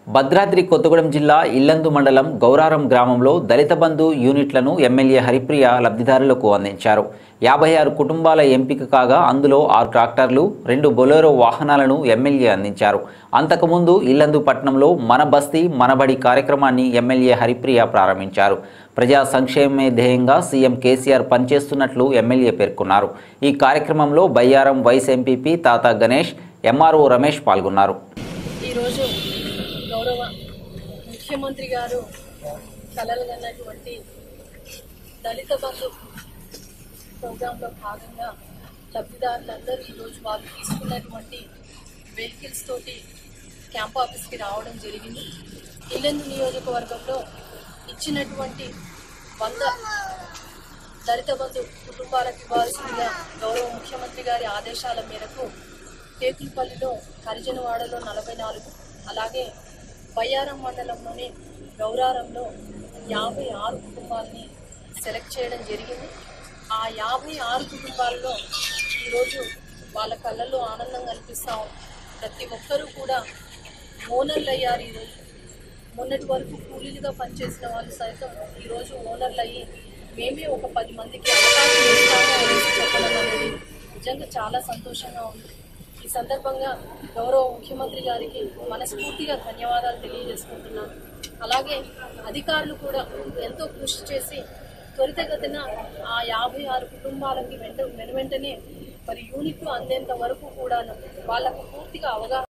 భద్రాద్రి కొత్తగూడెం జిల్లా ఇల్లందు మండలం గౌరారం గ్రామంలో దళిత బంధు యూనిట్లను ఎమ్మెల్యే హరిప్రియ లబ్ధిదారులకు అందించారు యాభై ఆరు కుటుంబాల ఎంపిక కాగా అందులో ఆరు ట్రాక్టర్లు రెండు బొలెరో వాహనాలను ఎమ్మెల్యే అందించారు అంతకుముందు ఇల్లందు పట్టణంలో మన బస్తీ మనబడి కార్యక్రమాన్ని ఎమ్మెల్యే హరిప్రియ ప్రారంభించారు ప్రజా సంక్షేమమే ధ్యేయంగా సీఎం కేసీఆర్ పనిచేస్తున్నట్లు ఎమ్మెల్యే పేర్కొన్నారు ఈ కార్యక్రమంలో బయ్యారం వైస్ ఎంపీపీ తాత గణేష్ ఎంఆర్ఓ రమేష్ పాల్గొన్నారు ఈరోజు గౌరవ ముఖ్యమంత్రి గారు కలలుగన్నటువంటి దళిత బంధు ప్రోగ్రాంలో భాగంగా లబ్ధిదారులందరూ ఈరోజు వాళ్ళు తీసుకున్నటువంటి వెహికల్స్ తోటి క్యాంప్ ఆఫీస్కి రావడం జరిగింది ఇల్లెందు నియోజకవర్గంలో ఇచ్చినటువంటి వంద దళిత బంధు కుటుంబాలకు ఇవ్వాల్సిందిగా గౌరవ ముఖ్యమంత్రి గారి ఆదేశాల మేరకు టేకులపల్లిలో హరిజనవాడలో నలభై నాలుగు అలాగే బయ్యారం మండలంలోని గౌరారంలో యాభై ఆరు కుటుంబాలని సెలెక్ట్ చేయడం జరిగింది ఆ యాభై ఆరు కుటుంబాల్లో ఈరోజు వాళ్ళ కళ్ళల్లో ఆనందం కనిపిస్తా ఉంది ప్రతి ఒక్కరూ కూడా ఓనర్లు అయ్యారు ఈరోజు మొన్నటి వరకు కూలీలుగా పనిచేసిన వాళ్ళు సైతం ఈరోజు ఓనర్లు అయ్యి మేమే ఒక పది మందికి అవకాశం ఇస్తాము అనేసి చెప్పడం అనేది నిజంగా చాలా సంతోషంగా ఉంది ఈ సందర్భంగా గౌరవ ముఖ్యమంత్రి గారికి మనస్ఫూర్తిగా ధన్యవాదాలు తెలియజేసుకుంటున్నాను అలాగే అధికారులు కూడా ఎంతో కృషి చేసి త్వరితగతిన ఆ యాభై ఆరు కుటుంబాలకి వెంట వెను వెంటనే మరి యూనిట్లు అందేంత వరకు కూడా వాళ్ళకు పూర్తిగా అవగాహన